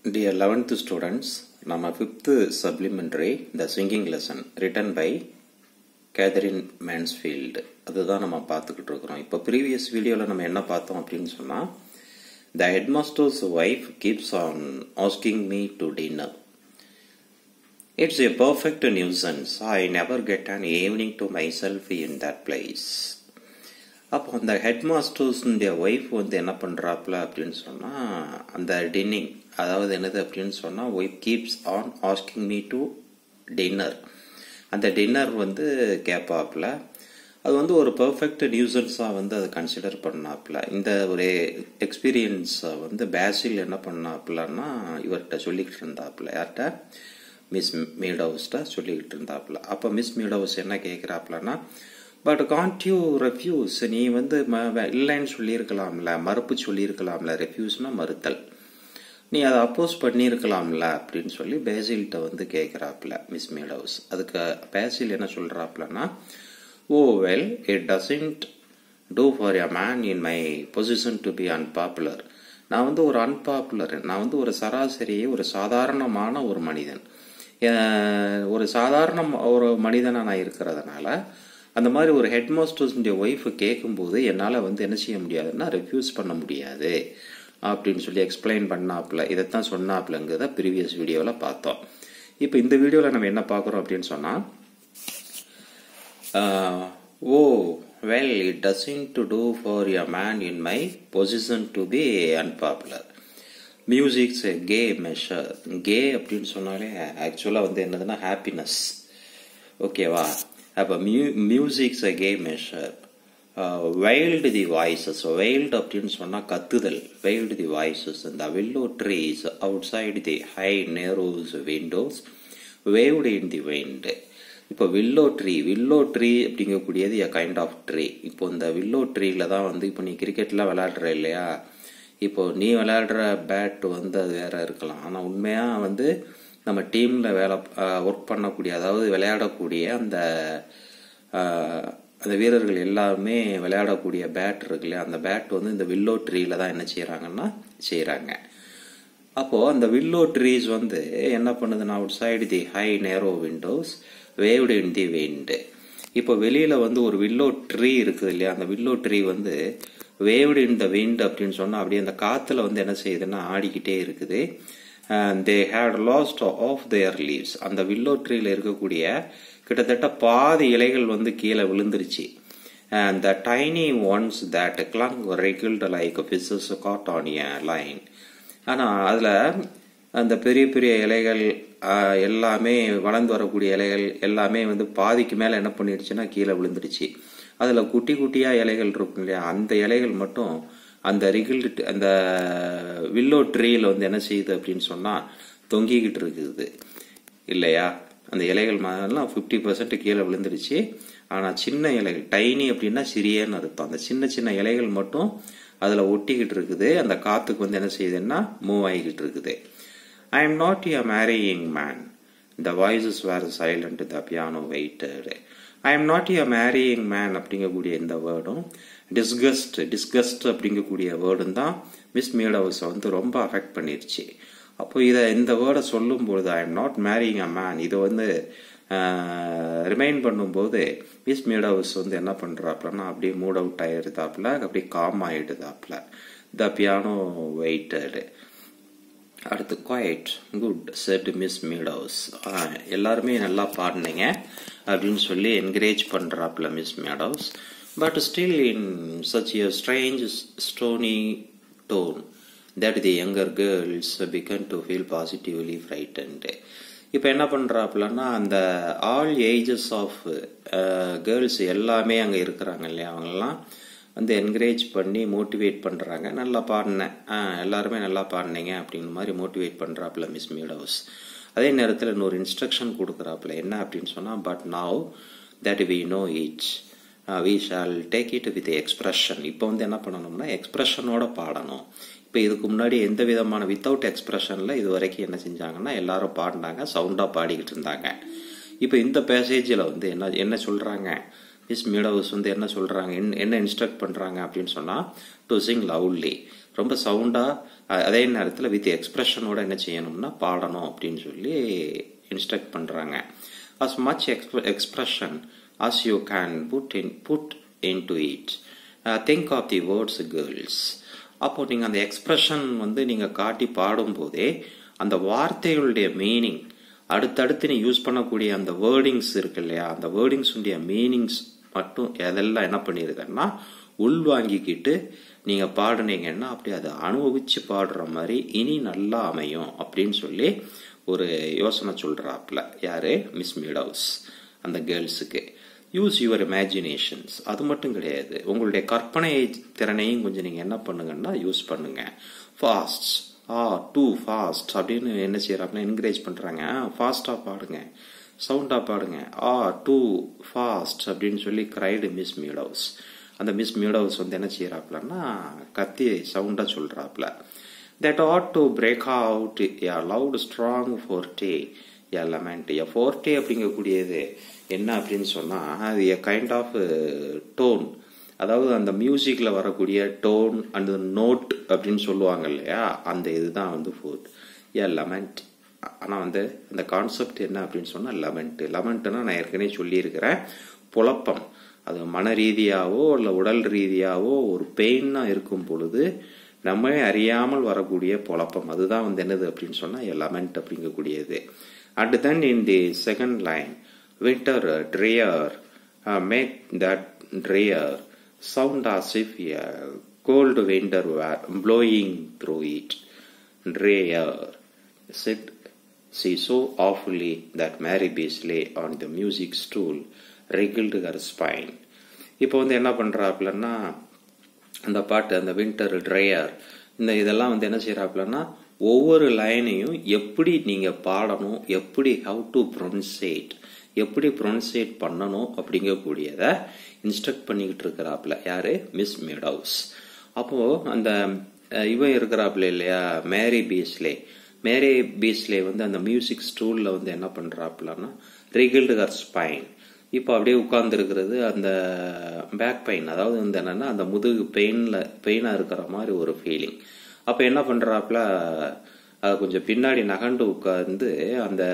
Dear 11th students, நம்ம fifth supplementary the singing lesson written by Katherine Mansfield அதுதான் நம்ம பார்த்துக்கிட்டு இருக்கிறோம் இப்போ ப்ரீவியஸ் வீடியோவில் நம்ம என்ன பார்த்தோம் அப்படின்னு சொன்னால் the headmaster's wife keeps on asking me to dinner it's a perfect nuisance I never get an evening to myself in that place அப்போ அந்த ஹெட் மாஸ்டர்ஸுடைய ஒய்ஃப் வந்து என்ன பண்ணுறாப்புல அப்படின்னு சொன்னால் அந்த டின்னிங் அதாவது என்னது அப்படின்னு சொன்னால் wife keeps on asking me to dinner அந்த டின்னர் வந்து கேட்பாப்புல அது வந்து ஒரு பர்ஃபெக்ட் நியூசன்ஸாக வந்து அதை கன்சிடர் பண்ணாப்புல இந்த ஒரு எக்ஸ்பீரியன்ஸை வந்து பேசில் என்ன பண்ணாப்புலன்னா இவர்கிட்ட சொல்லிக்கிட்டு இருந்தாப்புல யார்கிட்ட மிஸ் மீடவுஸ்ட்ட சொல்லிக்கிட்டு இருந்தாப்புல அப்போ மிஸ் மீடவுஸ் என்ன கேட்குறாப்புலன்னா பட் காண்ட் யூ ரெஃப்யூஸ் நீ வந்து இல்லைன்னு சொல்லியிருக்கலாம்ல மறுப்பு சொல்லியிருக்கலாம்ல ரெஃப்யூஸ்னா மறுத்தல் நீ அதை அப்போஸ் பண்ணியிருக்கலாம்ல அப்படின்னு சொல்லி பேசில்கிட்ட வந்து கேட்குறாப்புல மிஸ் மீடவுஸ் அதுக்கு பேசில் என்ன சொல்கிறாப்புலன்னா oh well it doesn't do for a man in my position to be unpopular நான் வந்து ஒரு அன்பாப்புலர் நான் வந்து ஒரு சராசரி ஒரு சாதாரணமான ஒரு மனிதன் ஒரு சாதாரண ஒரு மனிதனாக நான் இருக்கிறதுனால அந்த மாதிரி ஒரு ஹெட் மாஸ்டர்ஸுடைய ஒய்ஃபு கேட்கும்போது என்னால் வந்து என்ன செய்ய முடியாதுன்னா ரெஃப்யூஸ் பண்ண முடியாது அப்படின்னு சொல்லி எக்ஸ்பிளைன் பண்ணாப்புல இதைத்தான் சொன்னாப்புலங்கிறத ப்ரீவியஸ் வீடியோவில் பார்த்தோம் இப்போ இந்த வீடியோவில் நம்ம என்ன பார்க்குறோம் அப்படின்னு சொன்னால் oh well it doesn't to do for a man in my position to be unpopular music's gay measure gay அப்படின்னு சொன்னாலே ஆக்சுவலாக வந்து என்னதுன்னா ஹாப்பினஸ் ஓகேவா அப்போ மியூ music's uh gay measure wailed the voices wailed அப்படின்னு சொன்னால் கத்துதல் வைல்டு தி வாய்ஸஸ் இந்த willow trees outside the high narrows windows waved in the wind இப்போ வில்லோ ட்ரீ வில்லோ ட்ரீ அப்படிங்கக்கூடியது எ கைண்ட் ஆஃப் ட்ரீ இப்போ இந்த willow ட்ரீல தான் வந்து இப்போ நீ கிரிக்கெட்லாம் விளையாடுற இல்லையா இப்போ நீ விளையாடுற பேட் வந்து அது வேற இருக்கலாம் ஆனால் உண்மையாக வந்து நம்ம டீமில் வேலை ஒர்க் பண்ணக்கூடிய அதாவது விளையாடக்கூடிய அந்த அந்த வீரர்கள் எல்லாருமே விளையாடக்கூடிய பேட் இருக்கு இல்லையா அந்த பேட் வந்து இந்த வில்லோ ட்ரீல தான் என்ன செய்கிறாங்கன்னா செய்கிறாங்க அப்போது அந்த வில்லோ ட்ரீஸ் வந்து என்ன பண்ணுதுன்னா outside the high narrow windows waved in the wind இப்போ வெளியில் வந்து ஒரு வில்லோ ட்ரீ இருக்குது இல்லையா அந்த வில்லோ ட்ரீ வந்து வேவ்டு இன் த விண்ட் அப்படின்னு சொன்னால் அப்படியே அந்த காற்றுல வந்து என்ன செய்யுதுன்னா ஆடிக்கிட்டே இருக்குது they had lost half their leaves அந்த வில்லோ ட்ரீல இருக்கக்கூடிய கிட்டத்தட்ட பாதி இலைகள் வந்து கீழே விழுந்துருச்சு the tiny ones that clung wriggled like fishes caught on a line ஆனால் அதில் அந்த பெரிய பெரிய இலைகள் எல்லாமே வளர்ந்து வரக்கூடிய இலைகள் எல்லாமே வந்து பாதிக்கு மேலே என்ன பண்ணிடுச்சுன்னா கீழே விழுந்துருச்சு அதில் குட்டி குட்டியாக இலைகள் இருக்கும் இல்லையா அந்த இலைகள் மட்டும் அந்த ரிகில்டு அந்த வில்லோ ட்ரீயில் வந்து என்ன செய்யுது அப்படின்னு சொன்னால் தொங்கிக்கிட்டு இருக்குது இல்லையா அந்த இலைகள் மாதிரிலாம் ஃபிஃப்டி பர்சன்ட் கீழே விழுந்துருச்சு ஆனால் சின்ன இலைகள் டைனி அப்படின்னா சிறியன்னு அர்த்தம் அந்த சின்ன சின்ன இலைகள் மட்டும் அதில் ஒட்டிக்கிட்டு இருக்குது அந்த காற்றுக்கு வந்து என்ன செய்யுதுன்னா மூவ் ஆகிக்கிட்டு இருக்குது I am not a marrying man the voices were silent the piano waited I am not a marrying man அப்படிங்கக்கூடிய இந்த வேர்டும் டிஸ்கஸ்ட் டிஸ்கஸ்ட் அப்படிங்கக்கூடிய வேர்டும் தான் மிஸ் மீடவுஸை வந்து ரொம்ப அஃபெக்ட் பண்ணிருச்சு அப்போ இதை இந்த வேர்டை சொல்லும்பொழுது I am not marrying a man இதை வந்து ரிமைண்ட் பண்ணும்போது மிஸ் மீடவுஸ் வந்து என்ன பண்ணுறாப்புலன்னா அப்படியே மூட் அவுட் ஆகிடுதாப்புல அப்படியே காம் ஆகிடுதாப்புல த பியானோ வெயிட்டடு அடுத்து quite good said Miss Meadows எல்லாருமே நல்லா பாடினீங்க அப்படின்னு சொல்லி என்கரேஜ் பண்ணுறாப்புல Miss Meadows but still in such a strange stony tone that the younger girls began to feel positively frightened இப்போ என்ன பண்ணுறாப்புலன்னா அந்த ஆல் ஏஜஸ் ஆஃப் கேர்ள்ஸ் எல்லாமே அங்கே இருக்கிறாங்க இல்லையா அவங்கெல்லாம் வந்து என்கரேஜ் பண்ணி மோட்டிவேட் பண்ணுறாங்க நல்லா பாடினேன் ஆ எல்லாருமே நல்லா பாடினீங்க அப்படிங்கிற மாதிரி மோட்டிவேட் பண்ணுறாப்புல மிஸ் மீடவுஸ் அதே நேரத்தில் இன்னொரு இன்ஸ்ட்ரக்ஷன் கொடுக்குறாப்புல என்ன அப்படின்னு சொன்னால் but now that we know it we shall take it with expression இப்போ வந்து என்ன பண்ணணும்னா எக்ஸ்பிரஷனோட பாடணும் இப்போ இதுக்கு முன்னாடி எந்த விதமான வித்தவுட் எக்ஸ்பிரஷனில் இது வரைக்கும் என்ன செஞ்சாங்கன்னா எல்லாரும் பாடினாங்க சவுண்டாக பாடிக்கிட்டு இருந்தாங்க இப்போ இந்த பேசேஜில் வந்து என்ன என்ன சொல்கிறாங்க மிஸ் மீடவுஸ் வந்து என்ன சொல்கிறாங்க என்ன இன்ஸ்ட்ரக்ட் பண்ணுறாங்க அப்படின்னு சொன்னால் டு சிங் லவுட்லி ரொம்ப சவுண்டாக அதே நேரத்தில் வித் எக்ஸ்பிரஷனோட என்ன செய்யணும்னா பாடணும் அப்படின்னு சொல்லி இன்ஸ்ட்ரக்ட் பண்ணுறாங்க as much expression as you can put in put into it think of the words girls அப்போ நீங்கள் அந்த எக்ஸ்பிரஷன் வந்து நீங்கள் காட்டி பாடும்போதே அந்த வார்த்தைகளுடைய மீனிங் அடுத்தடுத்து நீ யூஸ் பண்ணக்கூடிய அந்த வேர்டிங்ஸ் இருக்கு இல்லையா அந்த வேர்டிங்ஸுடைய மீனிங்ஸ் மட்டும் எதெல்லாம் என்ன பண்ணிருக்கன்னா உள்வாங்கிக்கிட்டு நீங்க பாடுனீங்கன்னா அப்படி அதை அனுபவிச்சு பாடுற மாதிரி இனி நல்லா அமையும் அப்படின்னு சொல்லி ஒரு யோசனை சொல்றாப்ல யாரு மிஸ் மீடவுஸ் அந்த கேர்ள்ஸுக்கு யூஸ் யுவர் இமேஜினேஷன்ஸ் அது மட்டும் கிடையாது உங்களுடைய கற்பனை திறனையும் கொஞ்சம் நீங்க என்ன பண்ணுங்கன்னா யூஸ் பண்ணுங்க ஃபாஸ்ட் ஆ டூ ஃபாஸ்ட் அப்படின்னு என்ன செய்யறாங்கன்னா என்கரேஜ் பண்றாங்க ஃபாஸ்டா பாடுங்க சவுண்டா பாடுங்க ஆ டூ ஃபாஸ்ட் அப்படின்னு சொல்லி கிரைடு மிஸ் மியூடவுஸ் அந்த மிஸ் மியூடவுஸ் வந்து என்ன செய்யறாப்லன்னா கத்தி சவுண்டா சொல்றாப்ல that ought to break out a loud strong forte a lament a forte அப்படிங்கக்கூடியது என்ன அப்படின்னு சொன்னா அது ஏ கைண்ட் ஆஃப் டோன் அதாவது அந்த மியூசிக்ல வரக்கூடிய டோன் அந்த நோட் அப்படின்னு சொல்லுவாங்க இல்லையா அந்த இதுதான் வந்து ஃபோர்ட் ஏ லெமெண்ட் ஆனால் வந்து அந்த கான்செப்ட் என்ன அப்படின்னு சொன்னால் லெமெண்ட் லெமெண்ட்னா நான் ஏற்கனவே சொல்லியிருக்கிறேன் புழப்பம் அது மன ரீதியாவோ இல்லை உடல் ரீதியாவோ ஒரு பெயின்னா இருக்கும் பொழுது நம்மளே அறியாமல் வரக்கூடிய புழப்பம் அதுதான் வந்து என்னது அப்படின்னு சொன்னால் லெமெண்ட் அப்படிங்கக்கூடியது and then in the second line winter drear make that drear sound as if a cold winter were blowing through it. Dreyer said she so awfully that Mary Bees lay on the music stool, wriggled her spine. இப்போ வந்து என்ன பண்றாப்லன்னா அந்த பாட்டு அந்த winter dryer இந்த இதெல்லாம் வந்து என்ன செய்யறாப்லன்னா ஒவ்வொரு லைனையும் எப்படி நீங்க பாடணும் எப்படி ஹவு டு ப்ரொன்சேட் எப்படி ப்ரொனன்சியேட் பண்ணணும் அப்படிங்கக்கூடியத இன்ஸ்ட்ரக்ட் பண்ணிக்கிட்டு இருக்கிறாப்ல யாரு மிஸ் மேடவுஸ் அப்போ அந்த இவன் இருக்கிறாப்ல இல்லையா மேரி பீஸ்லே மேரி பீஸ்லே வந்து அந்த மியூசிக் ஸ்டூல்ல வந்து என்ன பண்றாப்லன்னா ரிகில்டு ஹர் ஸ்பைன் இப்போ அப்படியே உட்கார்ந்து இருக்கிறது அந்த பேக் பெயின் அதாவது வந்து என்னன்னா அந்த முதுகு பெயின்ல பெயினா இருக்கிற மாதிரி ஒரு ஃபீலிங் அப்ப என்ன பண்றாப்ல அது கொஞ்சம் பின்னாடி நகண்டு உட்கார்ந்து அந்த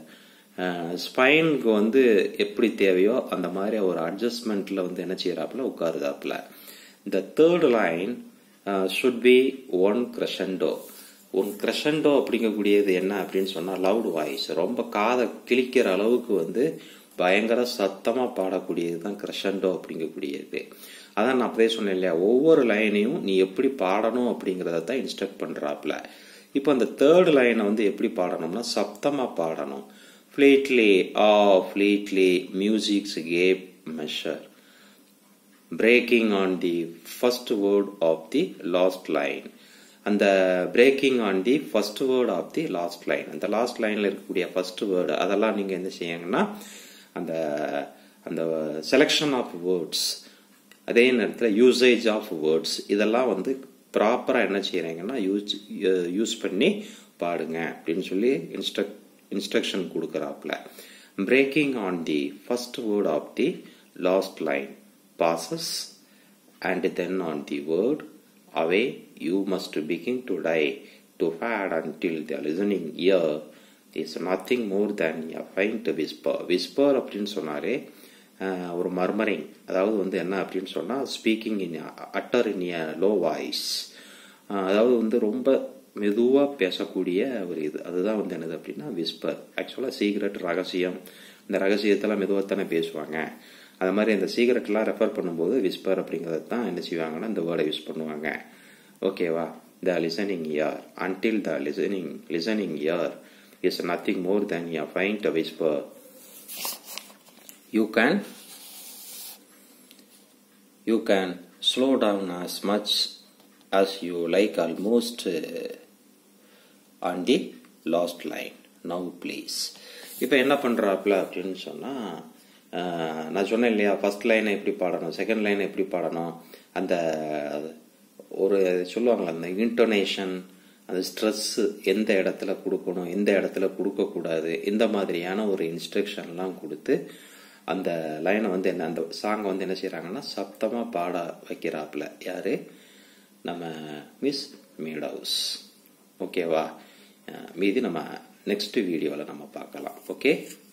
ஸ்பைனுக்கு வந்து எப்படி தேவையோ அந்த மாதிரி ஒரு அட்ஜஸ்ட்மெண்ட்ல வந்து என்ன செய்யறாப்புல உட்காருதாப்புல இந்த third line should be one crescendo one crescendo அப்படிங்கக்கூடியது என்ன அப்படின்னு சொன்னா லவுட் வாய்ஸ் ரொம்ப காதை கிழிக்கிற அளவுக்கு வந்து பயங்கர சத்தமா பாடக்கூடியது தான் கிரஷண்டோ அப்படிங்கக்கூடியது அதான் நான் அப்படியே சொன்னேன் இல்லையா ஒவ்வொரு லைனையும் நீ எப்படி பாடணும் அப்படிங்கறத தான் இன்ஸ்ட்ரக்ட் பண்றாப்ல இப்போ அந்த தேர்ட் லைனை வந்து எப்படி பாடணும்னா சப்தமா பாடணும் fleetly, oh, fleetly, music's gave measure, breaking on the first word of the last line. அந்த breaking on the first word of the last line அந்த லாஸ்ட் லைன்ல இருக்கக்கூடிய ஃபர்ஸ்ட் வேர்டு அதெல்லாம் நீங்க என்ன செய்யுங்கன்னா அந்த அந்த செலெக்ஷன் ஆஃப் வேர்ட்ஸ் அதே நேரத்தில் யூசேஜ் ஆஃப் வேர்ட்ஸ் இதெல்லாம் வந்து ப்ராப்பராக என்ன செய்யறீங்கன்னா யூஸ் யூஸ் பண்ணி பாடுங்க அப்படின்னு சொல்லி இன்ஸ்ட்ரக்ட் இன்ஸ்ட்ரக்ஷன் கொடுக்குறாப்ல breaking on the first word of the last line passes and then on the word away you must begin to die to fade until the listening ear is nothing more than a faint whisper whisper அப்படின்னு சொன்னாரே ஒரு murmuring அதாவது வந்து என்ன அப்படின்னு சொன்னா speaking in utter in a low voice அதாவது வந்து ரொம்ப மெதுவாக பேசக்கூடிய ஒரு இது அதுதான் வந்து என்னது அப்படின்னா விஸ்பர் ஆக்சுவலாக சீக்ரெட் ரகசியம் இந்த ரகசியத்தெல்லாம் மெதுவாக தானே பேசுவாங்க அது மாதிரி இந்த சீக்ரெட்லாம் ரெஃபர் பண்ணும்போது விஸ்பர் அப்படிங்கிறது தான் என்ன செய்வாங்கன்னா இந்த வேர்டை யூஸ் பண்ணுவாங்க ஓகேவா the listening ear until the listening listening ear is nothing more than a faint a whisper you can you can slow down as much as you like almost uh, on the last line now please இப்போ என்ன பண்ணுறாப்புல அப்படின்னு சொன்னால் நான் சொன்னேன் இல்லையா first லைனை எப்படி பாடணும் செகண்ட் லைனை எப்படி பாடணும் அந்த ஒரு சொல்லுவாங்களே அந்த இன்டோனேஷன் அந்த ஸ்ட்ரெஸ் எந்த இடத்துல கொடுக்கணும் எந்த இடத்துல கொடுக்கக்கூடாது இந்த மாதிரியான ஒரு இன்ஸ்ட்ரக்ஷன்லாம் கொடுத்து அந்த லைனை வந்து என்ன அந்த சாங்கை வந்து என்ன செய்கிறாங்கன்னா சப்தமாக பாட வைக்கிறாப்புல யாரு நம்ம மிஸ் மீடவுஸ் ஓகேவா மீதி நம்ம நெக்ஸ்ட் வீடியோவில் நம்ம பார்க்கலாம் ஓகே